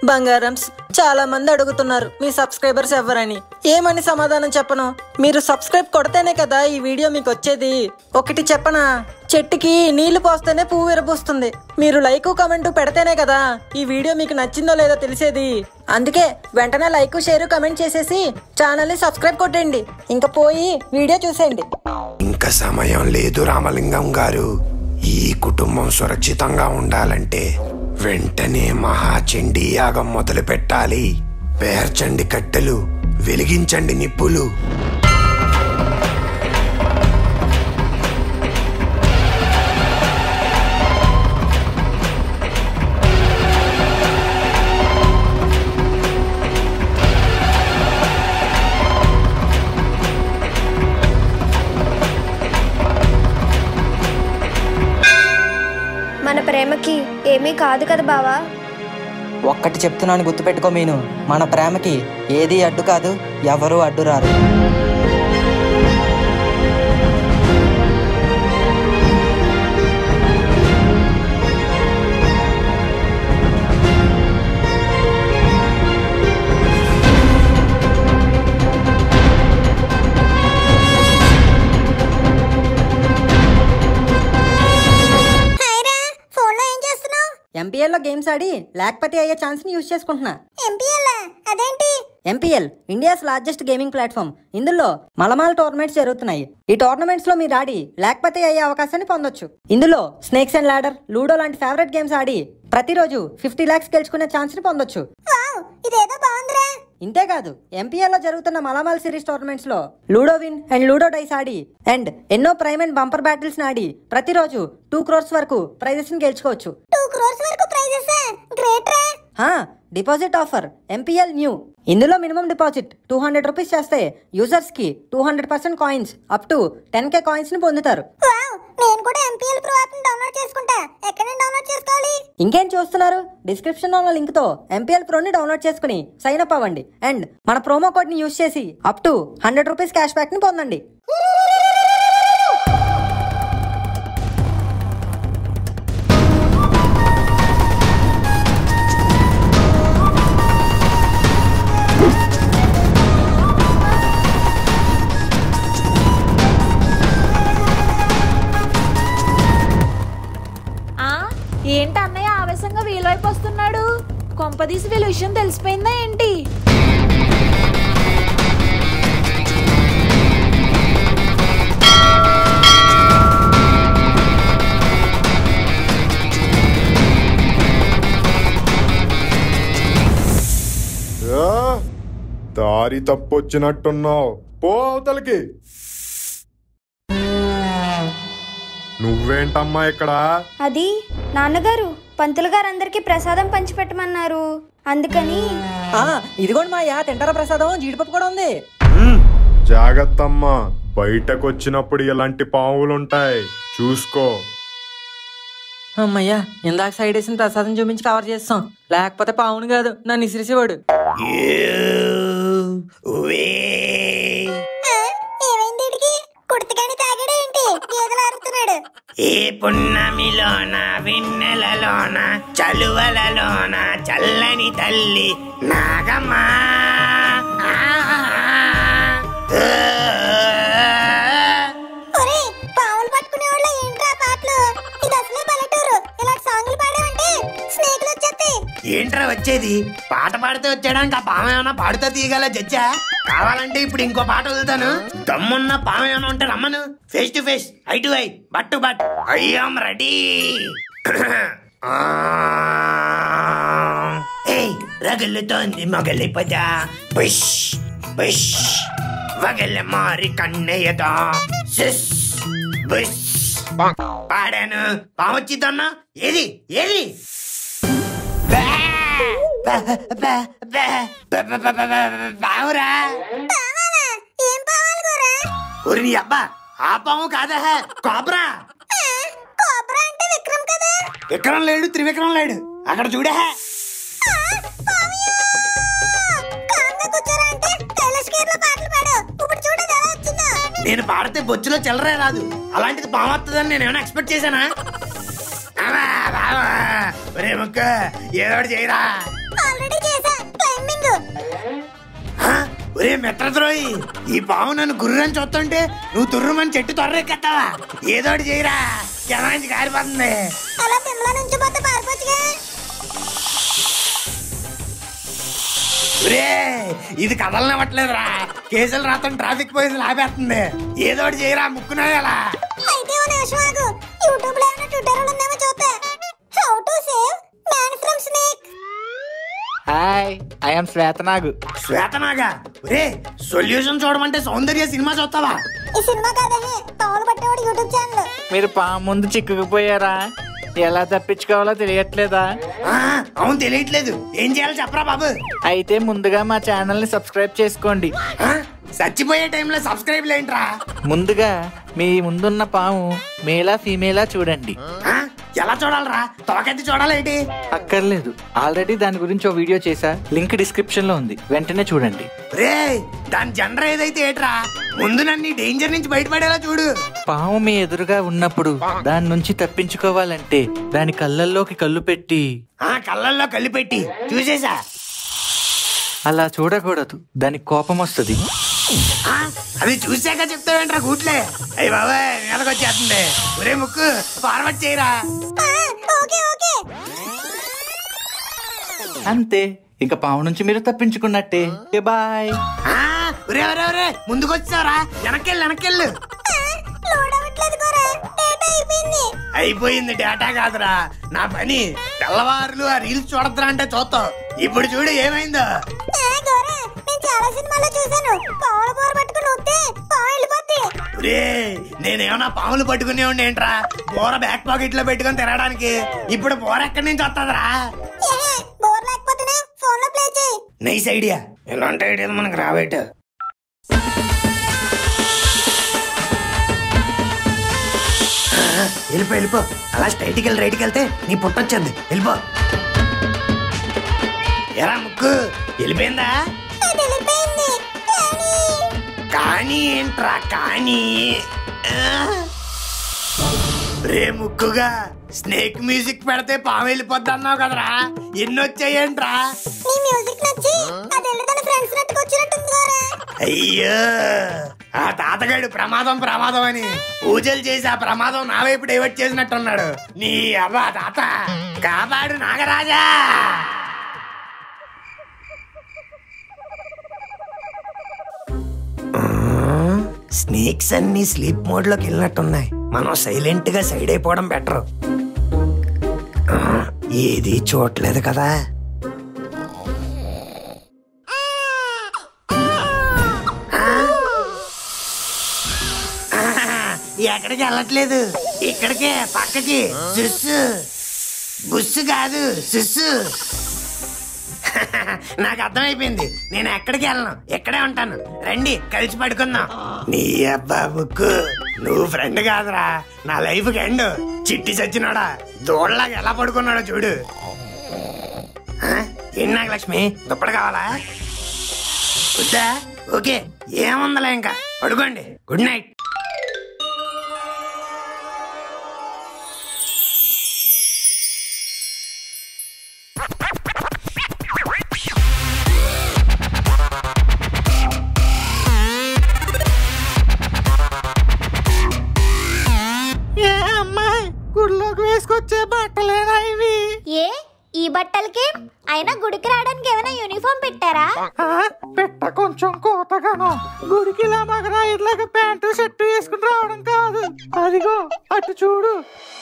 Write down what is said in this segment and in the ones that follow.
బంగారమ్స్ చాలా మంది అడుగుతున్నారు మీ సబ్స్క్రైబర్స్ ఎవరని ఏమని సమాధానం చెప్పను మీరు సబ్స్క్రైబ్ కొడితేనే కదా ఈ వీడియో మీకు వచ్చేది ఒకటి చెప్పనా చెట్టుకి నీళ్లు పోస్తేనే పువ్వు విరబూస్తుంది మీరు లైక్ కమెంట్ పెడితేనే కదా ఈ వీడియో మీకు నచ్చిందో లేదో తెలిసేది అందుకే వెంటనే లైక్ షేర్ కమెంట్ చేసేసి ఛానల్ని సబ్స్క్రైబ్ కొట్టండి ఇంకా పోయి వీడియో చూసేయండి ఇంకా సమయం లేదు రామలింగం గారు ఈ కుటుంబం సురక్షితంగా ఉండాలంటే వెంటనే మహాచండీ యాగం మొదలు పెట్టాలి పేర్చండి కట్టెలు వెలిగించండి నిప్పులు మన ప్రేమకి ఏమీ కాదు కదా బావా ఒక్కటి చెప్తున్నాను గుర్తుపెట్టుకో మీను మన ప్రేమకి ఏది అడ్డు కాదు ఎవరు అడ్డు రారు హాయ్రా ఫోన్లో ఏం చేస్తున్నావు ఎంపీఎల్లో గేమ్స్ ఆడి లేకపోతే అయ్యే ఛాన్స్ని యూజ్ చేసుకుంటున్నా ఎంపీఎల్ అదేంటి ఎంపీఎల్ ఇండియాస్ లార్జెస్ట్ గేమింగ్ ప్లాట్ఫామ్ ఇందులో మలమాల టోర్నమెంట్స్ జరుగుతున్నాయి ఈ టోర్నమెంట్స్ లో మీరు ఆడి లేకపోతే అయ్యే అవకాశాన్ని పొందొచ్చు ఇందులో స్నేక్స్ అండ్ లాడర్ లూడో లాంటి ఫేవరెట్ గేమ్స్ ఆడి ప్రతిరోజు ఫిఫ్టీ లాక్స్ గెలుచుకునే ఛాన్స్ ని పొందొచ్చు వావ్ ఇదేదో బాగుందిరా ఇంతేకాదు ఎంపీఎల్ లో జరుగుతున్న మలమాల్ సిరీస్ టోర్నమెంట్స్ లో ludo win and ludo dice ఆడి అండ్ ఎన్నో ప్రైమ్ అండ్ బంపర్ బ్యాటిల్స్ ఆడి ప్రతిరోజు టూ క్రోర్స్ వరకు ప్రైజెస్ ని గెలుచుకోవచ్చు టూ క్రోర్స్ వరకు ప్రైజెస్ గ్రేట్ రా హా డిపాజిట్ ఆఫర్ ఎంపీఎల్ న్యూ ఇందులో minimum deposit two hundred rupees చేస్తే యూజర్స్ కి two hundred percent coins up to ten K coins ని పొందుతారు వావ్ నేను కూడా ఎంపీఎల్ ప్రో యాప్ డౌన్లోడ్ చేసుకుంటా ఎక్కడ నుంచి డౌన్లోడ్ చేసుకోవాలి ఇంకేం చూస్తున్నారు డిస్క్రిప్షన్ లో ఉన్న లింక్ తో ఎంపీఎల్ ప్రో ని డౌన్లోడ్ చేసుకుని సైన్ అప్ అవ్వండి అండ్ మన ప్రోమో కోడ్ ని యూజ్ చేసి up to hundred rupees cash back ని పొందండి ఆ ఏంటి అన్నయ్య ఆవేశంగా వీళ్ళ వైపు వస్తున్నాడు కొంపదీసి వీళ్ళ విషయం తెలిసిపోయిందా ఏంటి ఆ, దారి తప్పొచ్చినట్టున్నావు పో అవతలకి నువ్వేంటమ్మా ఇక్కడ అది నాన్నగారు పంతులు గారు అందరికి ప్రసాదం పంచిపెట్టమన్నారు అందుకని ఆ ఇదిగోండి మాయా తింటారా ప్రసాదం జీడిపప్పు కూడా ఉంది హ్మ్, జాగ్రత్తమ్మా బయటకొచ్చినప్పుడు ఇలాంటి పావులుంటాయి చూసుకో అమ్మయ్యా ఇందాక సైడ్ వేసిన ప్రసాదం చూపించి కవర్ చేస్తాం లేకపోతే పావును కాదు నన్ను ఇసిరిసేవాడు ఏమైంది వీడికి కుర్తిగాని తాగాడు ఏంటి గేదెలు అరుతున్నాడు ఏ పున్నమిలోన వెన్నెలలోన చలువలలోన చల్లని తల్లి నాగమ్మా ఆ, ఆ, ఒరేయ్ పావులు పట్టుకునే వాళ్ళ ఏంట్రా పాటలు ఇది అసలే పల్లెటూరు ఇలాంటి సాంగ్లు పాడామంటే స్నేకులు వచ్చేస్తాయి ఏంట్రా వచ్చేది పాట పాడితే వచ్చాడానికి ఆ పామ ఏమైనా పాడుతా తీయగల జడ్జా కావాలంటే ఇప్పుడు ఇంకో పాట వదులుతాను దమ్మున్న పామ ఏమైనా ఉంటే రమ్మను face to face eye to eye butt to butt I'm ready ఏయ్ రగులుతోంది మొగలి పద బుష్ బుష్ వగల మారి కన్నయ్యదా సిస్ బుష్ పాడాను పామొచ్చిద్దన్నా ఏది ఏది పావురా పావాలా ఏం పావాలి గోరా ఒరి నీ అబ్బా ఆ పాము కాదా కోబ్రా కోబ్రా అంటే విక్రమ్ కదా విక్రమ్ లేడు త్రివిక్రమ్ లేడు అక్కడ చూడే కామ్గా కూర్చోరా అంటే కైలాష్ గేర్లో పాటలు పాడు ఇప్పుడు చూడు అది ఎలా వచ్చిందో నేను పాడితే బొచ్చులో చిల్లరే రాదు అలాంటిది పాము వస్తుందని నేను ఏమైనా ఎక్స్పెక్ట్ చేశానా అమ్మా, బావా. ఒరే ముక్క ఏదో ఒకటి చేయరా ఆల్రెడీ ఒరే మిత్రద్రోయి ఈ పాము నన్ను గుర్రని చూస్తుంటే నువ్వు తుర్రుమని చెట్టు తొర్రెక్కెత్తావా ఏదోటి చేయరా జనానికి కారిపోతుంది అలా తిమ్మల నుంచి పోతే పారిపోవచ్చుగా ఒరే ఇది కదలనివ్వట్లేదురా కేసులు రాత్రం ట్రాఫిక్ పోలీసులు ఆపేస్తుంది ఏదోటి చేయరా ముక్కునాయాలా అయితే ఓ నిమిషం ఆగు యూట్యూబ్ లో ఏమైనా ట్విట్టర్ ఉందేమో చూస్తే how to save man from snake hi I'm Swethanagu శ్వేతనాగా ఒరే సొల్యూషన్ చూడమంటే సౌందర్య సినిమా చూస్తావా ఈ సినిమా కాదే పావులు పట్టేవాడు యూట్యూబ్ ఛానల్ మీరు పాము ముందు చిక్కుకుపోయారా ఎలా తప్పించుకోవాలో తెలియట్లేదా ఆ, అవును తెలియట్లేదు ఏం చేయాలో చెప్పరా బాబు అయితే ముందుగా మా ఛానల్ని సబ్స్క్రైబ్ చేసుకోండి ఆ, చచ్చిపోయే టైంలో సబ్స్క్రైబ్ లేంట్రా ముందుగా మీ ముందున్న పాము మేలా ఫీమేలా చూడండి ఆ, ఎలా చూడాలరా తోకెత్తి చూడాలేంటి అక్కర్లేదు ఆల్రెడీ దాని గురించి ఓ వీడియో చేశా లింక్ డిస్క్రిప్షన్ లో ఉంది వెంటనే చూడండి రే దాని జెండర్ ఏదైతే ఏట్రా ముందు నన్ను ఈ డేంజర్ నుంచి బయటపడేలా చూడు పాము మీ ఎదురుగా ఉన్నప్పుడు దాని నుంచి తప్పించుకోవాలంటే దాని కళ్ళల్లోకి కళ్ళు పెట్టి ఆ కళ్ళల్లో కళ్ళు పెట్టి చూసేసా అలా చూడకూడదు దానికి కోపం వస్తుంది ఆ, అది చూసాక చెప్తావేంట్రా గూట్లే అయ్యి బాబాయ్ నెలకొచ్చేస్తుంది ఒరే ముక్కు ఫార్వర్డ్ చేయరా ఓకే ఓకే అంతే ఇక పాము నుంచి మీరు తప్పించుకున్నట్టే బాయ్ ఆ, ఒరే ఒరే ఒరే ముందుకు వచ్చారా వెనకెళ్ళు వెనకెళ్ళు లోడ్ అవ్వట్లేదు కోరా డేటా అయిపోయింది అయిపోయింది డేటా కాదురా నా పని తెల్లవారులు ఆ రీల్స్ చూడద్దురా అంటే చూస్తావు ఇప్పుడు చూడు ఏమైందో ఏ గోరా నేను చాలా సినిమాలో చూసాను పావుల బోర పట్టుకుని వస్తే పావు వెళ్ళిపోద్ది ఒరే నేనేమన్నా పాములు పట్టుకునే ఏంట్రా బోర బ్యాక్ పాకెట్ లో పెట్టుకొని తిరగడానికి ఇప్పుడు బోర ఎక్కడి నుంచి వస్తుందిరా ఏ బోర్ లేకపోతేనే ఫోన్ లో ప్లే చేయి నైస్ ఐడియా ఎలాంటి ఐడియాలు మనకు రాబేట వెళ్ళిపో వెళ్ళిపో అలా స్ట్రైట్కి వెళ్ళి రైట్కి వెళ్తే నీ పుట్టొచ్చింది వెళ్ళిపో ఎరా ముక్కు వెళ్ళిపోయిందా అది వెళ్ళిపోయింది కానీ కానీ ఏంట్రా కానీ ఆ? రే ముక్కుగా స్నేక్ మ్యూజిక్ పెడితే పాము వెళ్ళిపోద్ది అన్నావు కదరా ఎన్ని వచ్చాయేంట్రా నీ మ్యూజిక్ నచ్చి అది వెళ్ళి తన ఫ్రెండ్స్ నెట్టుకొచ్చినట్టుంది గోరా అయ్యో ఆ తాతగాడు ప్రమాదం ప్రమాదం అని పూజలు చేసి ఆ ప్రమాదం నా వైపు డైవర్ట్ చేసినట్టున్నాడు నీ అవ్వ తాత కాపాడు నాగరాజా స్నేక్స్ అన్ని స్లీప్ మోడ్ లోకి వెళ్ళినట్టున్నాయి మనం సైలెంట్ గా సైడ్ అయిపోవడం బెటర్ ఏది చూడలేదు కదా ఎక్కడికి వెళ్ళట్లేదు ఇక్కడికే పక్కకి సుస్సు బుస్సు కాదు సుస్సు నాకు అర్థమైపోయింది నేను ఎక్కడికి వెళ్ళను ఇక్కడే ఉంటాను రండి కలిసి పడుకుందాం నీ అబ్బా బుక్కు నువ్వు ఫ్రెండ్ కాదురా నా లైఫ్ ఎండ్ చిట్టి చచ్చినాడా దూడలాగా ఎలా పడుకున్నాడో చూడు ఆ? ఏంటి నాగలక్ష్మి దుప్పటి కావాలా వద్దా ఓకే ఏముందలే ఇంకా పడుకోండి గుడ్ నైట్ ఏ అమ్మాయి గుడిలోకి వేసుకొచ్చే బట్టలేనా ఇవి ఏ ఈ బట్టలకి అయినా గుడికి రావడానికి ఏమైనా యూనిఫామ్ పెట్టారా ఆ, పెట్ట కొంచెం కోతగాను గుడికి ఇలా మగరా ఇట్లాగా ప్యాంటు షర్టు వేసుకుని రావడం కాదు అదిగో అటు చూడు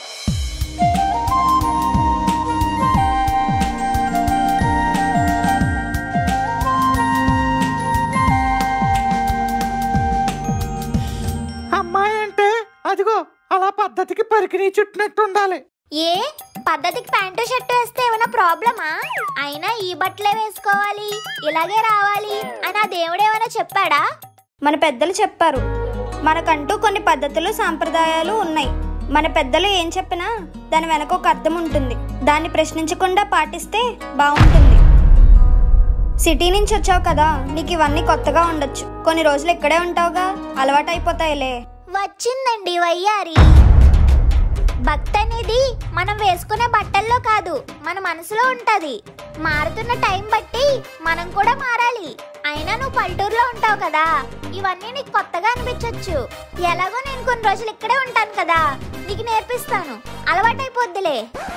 అమ్మాయి అంటే అదిగో అలా పద్ధతికి పరికిణీ చుట్టినట్టు ఉండాలి ఏ పద్ధతికి ప్యాంటు షర్ట్ వేస్తే ఏమైనా ప్రాబ్లమా అయినా ఈ బట్టలే వేసుకోవాలి ఇలాగే రావాలి అని ఆ దేవుడు ఏమైనా చెప్పాడా మన పెద్దలు చెప్పారు మనకంటూ కొన్ని పద్ధతులు సాంప్రదాయాలు ఉన్నాయి మన పెద్దలు ఏం చెప్పినా దాని వెనక ఒక అర్థం ఉంటుంది దాన్ని ప్రశ్నించకుండా పాటిస్తే బాగుంటుంది సిటీ నుంచి వచ్చావు కదా నీకు ఇవన్నీ కొత్తగా ఉండొచ్చు కొన్ని రోజులు ఇక్కడే ఉంటావుగా అలవాటైపోతాయిలే వచ్చిందండి వయ్యారి భక్తి అనేది మనం వేసుకునే బట్టల్లో కాదు మన మనసులో ఉంటది మారుతున్న టైం బట్టి మనం కూడా మారాలి అయినా నువ్వు పల్లెటూరులో ఉంటావు కదా ఇవన్నీ నీకు కొత్తగా అనిపించొచ్చు ఎలాగో నేను కొన్ని రోజులు ఇక్కడే ఉంటాను కదా నీకు నేర్పిస్తాను అలవాటైపోద్దిలే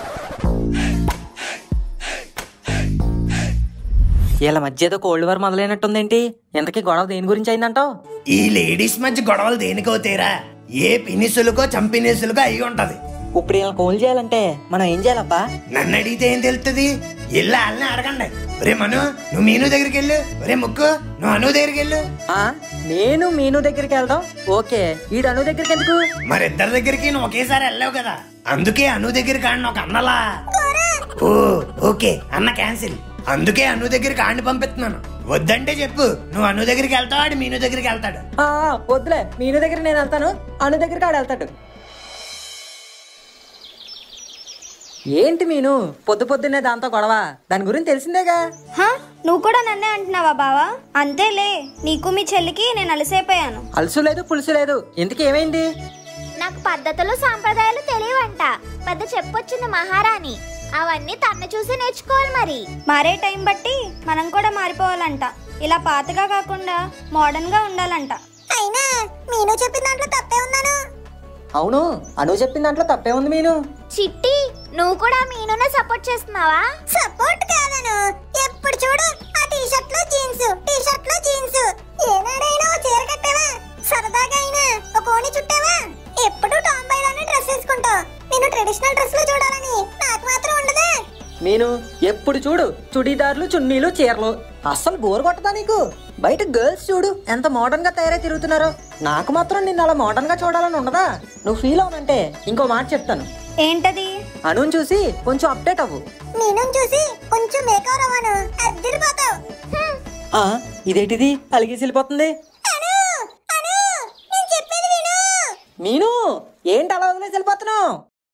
వీళ్ళ మధ్య ఏదో కోల్డ్ వార్ మొదలైనట్టుందేంటి ఇంతకీ గొడవ దేని గురించి అయిందంటావు ఈ లేడీస్ మధ్య గొడవలు దేనికవుతాయిరా ఏ పినిసులకో చంపినిసులకో అయి ఉంటది ఇప్పుడు వీళ్ళని కోల్ చేయాలంటే మనం ఏం చేయాలబ్బా నన్ను అడిగితే ఏం తెలుస్తుంది ఇల్లు వాళ్ళని అడగండి రే మను నువ్వు మీను దగ్గరికి వెళ్ళు రే ముక్కు నువ్వు అను దగ్గరికి వెళ్ళు ఆ, నేను మీను దగ్గరికి వెళ్దాం ఓకే ఈడు అను దగ్గరికి ఎందుకు మరి ఇద్దరి దగ్గరికి నువ్వు ఒకేసారి వెళ్ళావు కదా అందుకే అను దగ్గరికి ఆడిన ఒక అన్నలా ఓ ఓకే అన్న క్యాన్సిల్ అందుకే అను దగ్గరికి ఆడిని పంపిస్తున్నాను వద్దంటే చెప్పు నువ్వు అను దగ్గరికి వెళ్తావు ఆడు మీను దగ్గరికి వెళ్తాడు ఆ, వద్దులే మీను దగ్గర నేను వెళ్తాను అను దగ్గరికి ఆడు వెళ్తాడు ఏంటి మీను పొద్దు పొద్దున్నే దాంతో గొడవ దాని గురించి తెలిసిందేగా హా నువ్వు కూడా నన్నే అంటున్నావా బావా అంతేలే నీకు మీ చెల్లికి నేను అలసైపోయాను అలుసు లేదు పులుసు లేదు ఇంతకీ ఏమైంది నాకు పద్ధతులు సాంప్రదాయాలు తెలియవంట పెద్ద చెప్పొచ్చింది మహారాణి అవన్నీ తన్ను చూసి నేర్చుకోవాలి మరి మారే టైం బట్టి మనం కూడా మారిపోవాలంట ఇలా పాతగా కాకుండా మోడర్న్ గా ఉండాలంట అయినా మీను చెప్పిన దాంట్లో తప్పే ఉందను అవును అను చెప్పిన దాంట్లో తప్పే ఉంది మీను చిట్టి నువ్వు కూడా మీనునే సపోర్ట్ చేస్తున్నావా సపోర్ట్ కాదను ఎప్పుడు చూడు ఆ టీ షర్ట్ లో జీన్స్ టీ షర్ట్ లో జీన్స్ ఏనాడైనా ఓ చీర కట్టావా సరదాగా అయినా ఒక ఓణి చుట్టావా ఎప్పుడు టాంబాయ్ లోనే డ్రెస్ వేసుకుంటావు నేను ట్రెడిషనల్ డ్రెస్ లో చూడాలని నాకు మాత్రం ఉండదా మీను ఎప్పుడు చూడు చుడీదార్లు చున్నీలు చీరలు అస్సలు బోర్ కొట్టదా నీకు బయట గర్ల్స్ చూడు ఎంత మోడర్న్ గా తయారై తిరుగుతున్నారో నాకు మాత్రం నిన్ను అలా మోడర్న్ గా చూడాలని ఉండదా నువ్వు ఫీల్ అవునంటే ఇంకో మాట చెప్తాను ఏంటది అనుని చూసి కొంచెం అప్డేట్ అవ్వు నేను చూసి కొంచెం మేకవర్ అవ్వను అద్దరిపోతావు ఆ, ఇదేంటిది అలిగేసి వెళ్ళిపోతుంది అను అను నేను చెప్పేది విను మీను ఏంటి అలా వదిలేసి వెళ్ళిపోతున్నావు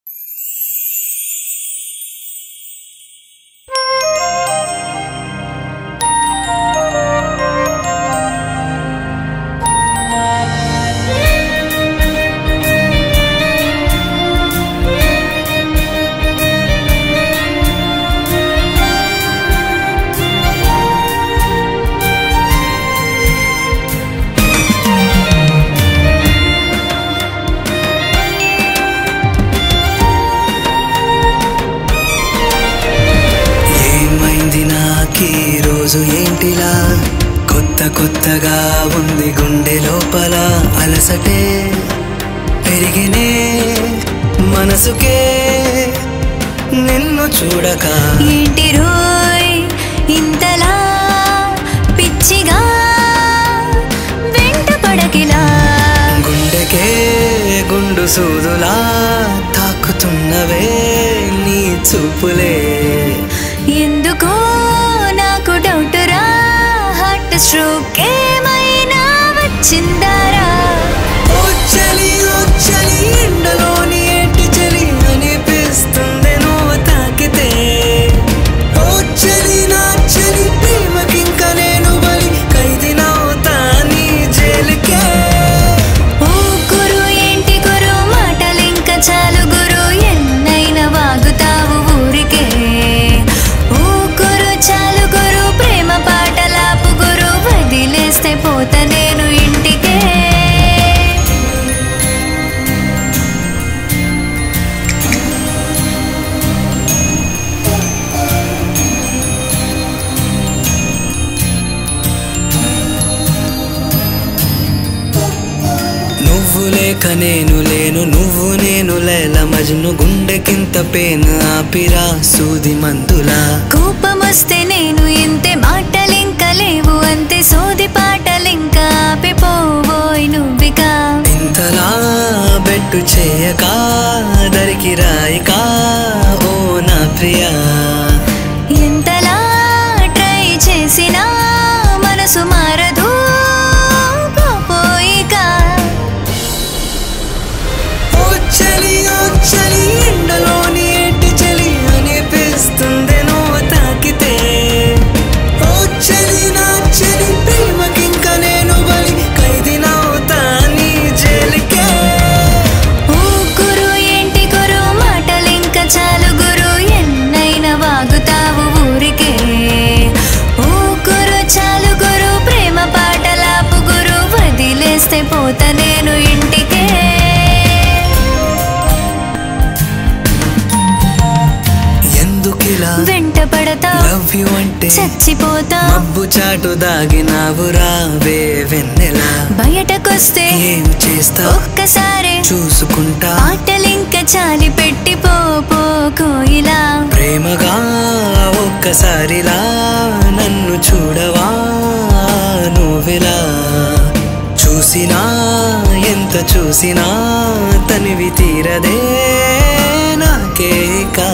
ఏమైంది నాకీ రోజు ఏంటిలా కొత్త కొత్తగా ఉంది గుండె లోపల అలసటే పెరిగినే మనసుకే నిన్ను చూడక ఏంటి రోయ్ ఇంతలా పిచ్చిగా వెంట పడకిలా గుండెకే గుండు సూదులా తాకుతున్నవే నీ చూపులే ఎందుకో నాకు డౌట్ రా హార్ట్ స్ట్రోక్ ఏమైనా వచ్చిందారా ఓ చలి ఓ చలి ఎండలోని ఏంటి చలి అనిపిస్తుంది నువ్వు తాకితే ఓ చలి నా చలి ప్రేమకింక నేను బలి ఖైదీనవుతా నీ జైలుకే ఓ గురు ఏంటి గురు మాటలింక చాలు గురు ఎన్నైనా వాగుతావు ఊరికే ఓ గురు చాలు గురు ప్రేమ పాటలాపు గురు వదిలేస్తే పోతా నేను ఇంటికే నువ్వు లేక నేను లేను నువ్వు నేను లేల మజ్ను గుండెకింత పేను ఆపిరా సూది మందులా కోపమొస్తే నేను ఇంతే మాటలింక లేవు అంతే సోది పాటలింక ఆపిపోవోయ్ నువ్విక ఇంతలా బెట్టు చేయక దరికి రాయిక ఓ నా ప్రియా ఎంతలా ట్రై చేసినా మనసు మారదు పోయిక ఓ చలి ఓ చలి ఎండలోని ఏంటి చలి అనిపిస్తుంది నువ్వు తాకితే ఓ చలి నా చలి ప్రేమకింక నేను బలి ఖైదీనవుతా నీ జైలుకే ఓ గురు ఏంటి గురు అంటే చచ్చిపోతా మబ్బు చాటు దాగినావు రావే వెన్నెలా బయటకొస్తే ఏం చేస్తా ఒక్కసారి చూసుకుంటా ఆటలింక చాలి పెట్టి పో పో కోయిలా ప్రేమగా ఒక్కసారిలా నన్ను చూడవా నువ్వెలా చూసినా ఎంత చూసినా తనివి తీరదే నాకేకా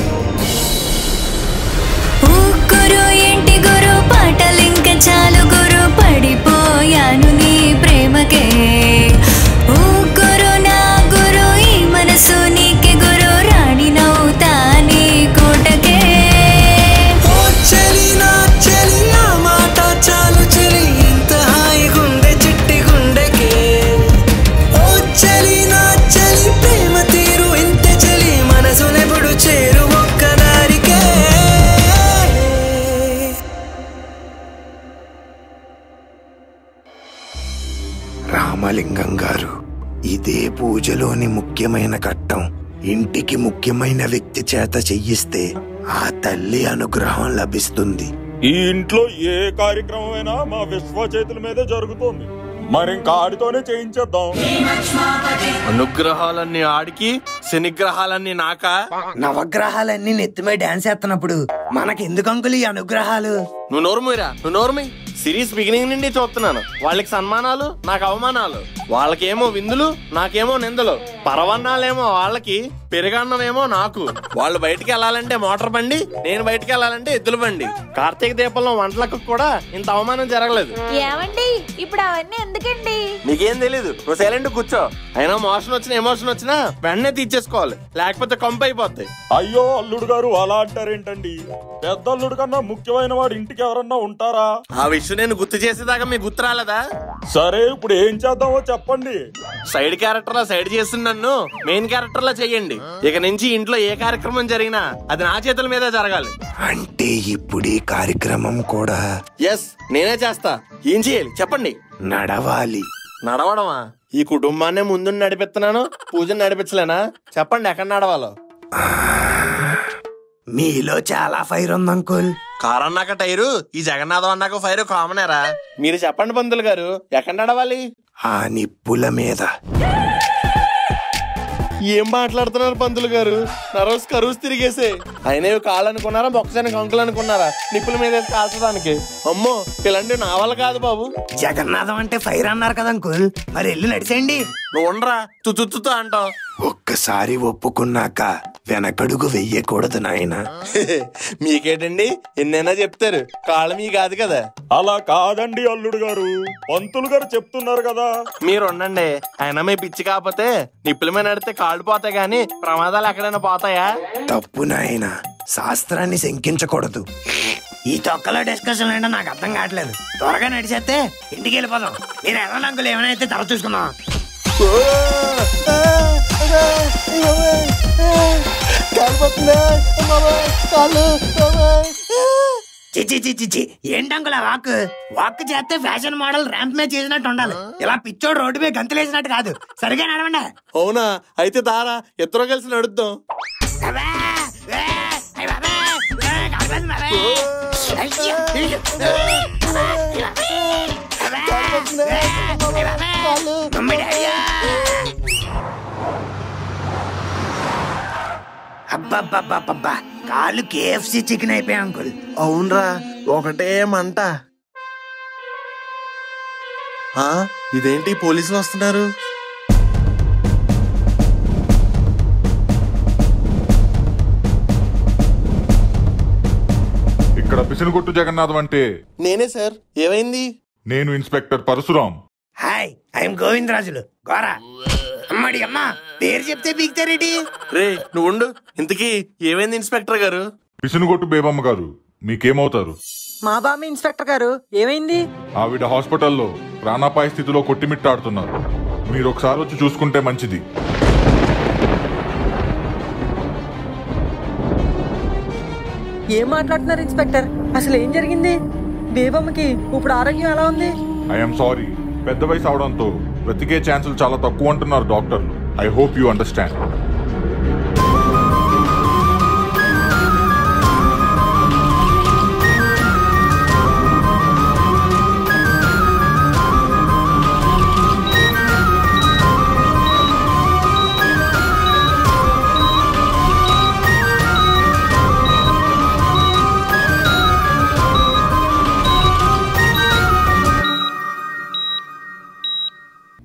ఊక్కురు ఇంటి గురు పాటలింక చాలు గురు పడిపోయాను నీ ప్రేమకే ఊక్కురు నా గురు ఈ మనసు నీకే గురు రాణి నవ్వుతా నీ కోటకే ఓ చెలి నా చెలి ఆ మాట చాలు చెలి ఇంత హాయి గుండె చిట్టి గుండెకే ఓ చెలి నా చెలి ప్రేమ తీరు ఇంత చెలి మనసునెప్పుడు చేరు ఒక్కదారికే రామలింగం గారు ఇదే పూజలోని ముఖ్యమైన ఘట్టం ఇంటికి ముఖ్యమైన వ్యక్తి చేత చెయ్యిస్తే ఆ తల్లి అనుగ్రహం లభిస్తుంది ఈ ఇంట్లో ఏ కార్యక్రమమైనా మా విశ్వ చేతుల మీదే జరుగుతోంది మరి ఇంకా ఆడితోనే చేయించేద్దాం అనుగ్రహాలన్నీ ఆడికి శనిగ్రహాలన్నీ నాక నవగ్రహాలన్నీ నెత్తిమే డాన్స్ చేస్తున్నప్పుడు మనకి ఎందుకు అంకులు ఈ అనుగ్రహాలు నువ్వు నోరుమూరా నువ్వు నోరుమి సిరీస్ బిగినింగ్ నుండి చూస్తున్నాను వాళ్ళకి సన్మానాలు నాకు అవమానాలు వాళ్ళకేమో విందులు నాకేమో నిందలు పరవన్నాలేమో వాళ్ళకి పెరుగన్నమేమో నాకు వాళ్ళు బయటికి వెళ్ళాలంటే మోటార్ బండి నేను బయటికి వెళ్ళాలంటే ఎద్దుల బండి కార్తీక దీపంలో వంటలకు కూడా ఇంత అవమానం జరగలేదు ఏమండి ఇప్పుడు అవన్నీ ఎందుకండి నీకేం తెలీదు నువ్వు సైలెంట్ కూర్చో అయినా మోషన్ వచ్చిన ఎమోషన్ వచ్చినా వెంటనే తీర్చేసుకోవాలి లేకపోతే కంపు అయిపోతాయి అయ్యో అల్లుడు గారు అలా అంటారేంటండి పెద్ద అల్లుడు కన్నా ముఖ్యమైన వాడు ఇంటికి ఎవరన్నా ఉంటారా ఆ విషయం నేను గుర్తు చేసేదాకా మీకు గుర్తు రాలేదా సరే ఇప్పుడు ఏం చేద్దామో చెప్పండి సైడ్ క్యారెక్టర్ లా సైడ్ చేసి నన్ను మెయిన్ క్యారెక్టర్ లా చెయ్యండి ఇక నుంచి ఇంట్లో ఏ కార్యక్రమం జరిగినా అది నా చేతుల మీదే జరగాలి అంటే ఇప్పుడు ఈ కార్యక్రమం కూడా ఎస్ నేనే చేస్తా ఏం చేయాలి చెప్పండి నడవాలి నడవడమా ఈ కుటుంబాన్నే ముందు నడిపిస్తున్నాను పూజను నడిపించలేనా చెప్పండి ఎక్కడ నడవాలో మీలో చాలా ఫైర్ ఉంది అంకుల్ కారు అన్నాక టైరు ఈ జగన్నాథం అన్నాక ఫైర్ కామనేరా మీరు చెప్పండి పంతులు గారు ఎక్కడ నడవాలి ఆ నిప్పుల మీద ఏం మాట్లాడుతున్నారు పంతులు గారు నరోస్ కరువుస్ తిరిగేసే అయినా ఇవి కాళ్ళు అనుకున్నారా మొక్కజానికి అంకులు అనుకున్నారా నిప్పుల మీద వేసి కాల్చడానికి అమ్మో ఇలాంటివి నా వల్ల కాదు బాబు జగన్నాథం అంటే ఫైర్ అన్నారు కదా అంకుల్ మరి వెళ్ళి నడిచేయండి నువ్వు ఉండరా తుతుతుతో అంటావు ఒక్కసారి ఒప్పుకున్నాక వెనకడుగు వెయ్యకూడదు నాయన మీకేటండి ఎన్నైనా చెప్తారు కాళ్ళు మీ కాదు కదా అలా కాదండి అల్లుడు గారు పంతులు గారు చెప్తున్నారు కదా మీరు ఉండండి అయినా మీ పిచ్చి కాకపోతే నిప్పుల మీద నడితే కాళ్ళు పోతాయి కానీ ప్రమాదాలు ఎక్కడైనా పోతాయా తప్పు నాయన శాస్త్రాన్ని శంకించకూడదు ఈ తొక్కలో డిస్కషన్ ఏంటో నాకు అర్థం కావట్లేదు త్వరగా నడిచేస్తే ఇంటికి వెళ్ళిపోదాం మీరు ఎలా అంకుల్ ఏమైనా అయితే తర్వాత చూసుకుందాం చిచి చిచి చిచి ఏంటంకుల్ ఆ వాక్ వాక్ చేస్తే ఫ్యాషన్ మోడల్ ర్యాంప్ మీద చేసినట్టు ఉండాలి ఇలా పిచ్చోడు రోడ్డు మీద గంతులేసినట్టు కాదు సరిగా నడవండి అవునా అయితే దారా ఇద్దరు కలిసి నడుద్దాం అబ్బా! ఏ! అయ్ బాబా! ఏ! కాలిపోతుంది బాబా! అయ్యో! అయ్యో! అబ్బా! అయ్ బాబా! అబ్బా! ఏ! అయ్ బాబా! మమ్మీ డాడీయా! అబ్బబ్బబ్బబ్బబ్బా కాళ్ళు కేఎఫ్సి చికెన్ అయిపోయా అంకుల్ అవునరా ఒకటే మంట ఆ, ఇదేంటి పోలీసులు వస్తున్నారు ఇక్కడ పిసినగుట్టు జగన్నాథం అంటే నేనే సార్ ఏమైంది నేను inspector Parashuram hi I'm Govind రాజులు గోరా అమ్మడి అమ్మ పేరు చెప్తే పీకుతారేటి రే నువ్వు ఉండు ఇంతకీ ఏమైంది ఇన్స్పెక్టర్ గారు పిసినగొట్టు బేబమ్మ గారు మీకేమవుతారు మా బామ్మ ఇన్స్పెక్టర్ గారు ఏమైంది ఆవిడ హాస్పిటల్లో ప్రాణాపాయ స్థితిలో కొట్టిమిట్టాడుతున్నారు మీరు ఒకసారి వచ్చి చూసుకుంటే మంచిది ఏం మాట్లాడుతున్నారు ఇన్స్పెక్టర్ అసలు ఏం జరిగింది బేబమ్మకి ఇప్పుడు ఆరోగ్యం ఎలా ఉంది ఐఎమ్ సారీ పెద్ద వయసు అవడంతో బ్రతికే ఛాన్సులు చాలా తక్కువ అంటున్నారు డాక్టర్లు I hope you understand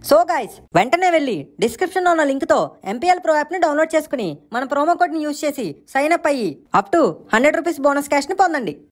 so guys వెంటనే వెళ్ళి డిస్క్రిప్షన్ లో ఉన్న లింక్ తో ఎంపీఎల్ ప్రో యాప్ ని డౌన్లోడ్ చేసుకుని మన ప్రోమో కోడ్ ని యూజ్ చేసి సైన్ అప్ అయ్యి up to hundred rupees bonus cash ని పొందండి